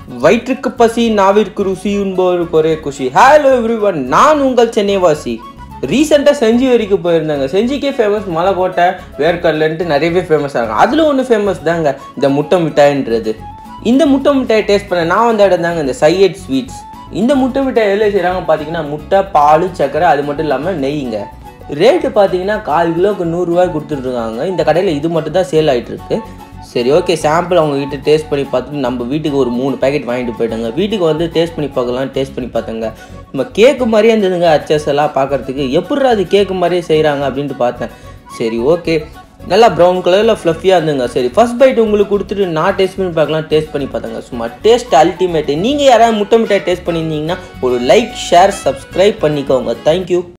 வயிற்றுக்கு பசி நாவிற்கு ருசி உண்பவருக்கு ஒரே குஷி ஹலோ எவ்ரி ஒன் நான் உங்கள் சென்னைவாசி ரீசெண்டாக செஞ்சி வரைக்கும் போயிருந்தாங்க செஞ்சிக்கே ஃபேமஸ் மலைக்கோட்டை வேர்க்கடலைன்ட்டு நிறையவே ஃபேமஸ் ஆகும் அதில் ஒன்று ஃபேமஸ் தாங்க இந்த முட்டை மிட்டாயின்றது இந்த முட்டை மிட்டாயை டேஸ்ட் பண்ண நான் வந்த இடம் தாங்க இந்த சையட் ஸ்வீட்ஸ் இந்த முட்டை மிட்டாய் எதில் செய்கிறாங்க பார்த்தீங்கன்னா முட்டை பால் சக்கரை அது மட்டும் இல்லாமல் நெய்யுங்க ரேட்டு பார்த்தீங்கன்னா கால் கிலோக்கு நூறுரூவாய் கொடுத்துட்ருக்காங்க இந்த கடையில் இது மட்டும் தான் சேல் ஆகிட்டு இருக்கு சரி ஓகே சாம்பிள் அவங்க கிட்ட டேஸ்ட் பண்ணி பார்த்துட்டு நம்ம வீட்டுக்கு ஒரு மூணு பேக்கெட் வாங்கிட்டு போயிட்டாங்க வீட்டுக்கு வந்து டேஸ்ட் பண்ணி பார்க்கலாம் டேஸ்ட் பண்ணி பார்த்தாங்க நம்ம கேக்கு மாதிரியே இருந்ததுங்க அச்சஸ் எல்லாம் பார்க்கறதுக்கு எப்படி அது கேக்கு மாதிரியே செய்கிறாங்க அப்படின்ட்டு பார்த்தேன் சரி ஓகே நல்லா ப்ரௌன் கலரில் ஃப்ளஃபியாக இருந்துங்க சரி ஃபர்ஸ்ட் பைட் உங்களுக்கு கொடுத்துட்டு நான் டேஸ்ட் பண்ணி பார்க்கலாம் டேஸ்ட் பண்ணி பார்த்தாங்க சும்மா டேஸ்ட் அல்டிமேட் நீங்கள் யாராவது முட்டை மிட்டாய் டேஸ்ட் பண்ணியிருந்தீங்கன்னா ஒரு லைக் ஷேர் சப்ஸ்கிரைப் பண்ணிக்கோங்க தேங்க்யூ